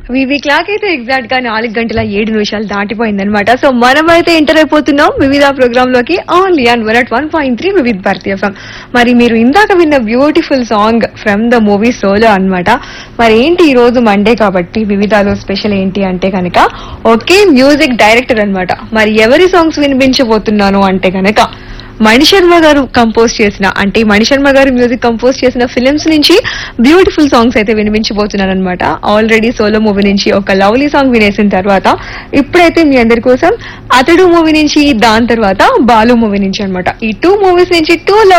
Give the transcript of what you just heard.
వివి clock అయితే exact గా నాలుగు గంటల ఏడు నిమిషాలు దాటిపోయిందనమాట సో మనమైతే ఎంటర్ అయిపోతున్నాం వివిధ ప్రోగ్రామ్ లోకి only and one at one point three Vividh Bharati FM మరి మీరు ఇందాక విన్న beautiful song from the movie Solo అన్నమాట మరి ఏంటి ఈ రోజు మండే కాబట్టి వివిధాలో స్పెషల్ ఏంటి అంటే కనుక ఒకే మ్యూజిక్ డైరెక్టర్ అన్నమాట మరి ఎవరి సాంగ్స్ వినిపించబోతున్నాను అంటే కనుక మణిశర్మ గారు కంపోజ్ చేసిన అంటే మణిశర్మ గారు మ్యూజిక్ కంపోజ్ చేసిన ఫిలిమ్స్ నుంచి బ్యూటిఫుల్ సాంగ్స్ అయితే వినిపించబోతున్నాను అనమాట ఆల్రెడీ సోలో మూవీ నుంచి ఒక లవ్లీ సాంగ్ వినేసిన తర్వాత ఇప్పుడైతే మీ అందరి కోసం అతడు మూవీ నుంచి దాని తర్వాత బాలు మూవీ నుంచి అన్నమాట ఈ టూ మూవీస్ నుంచి టూ లవ్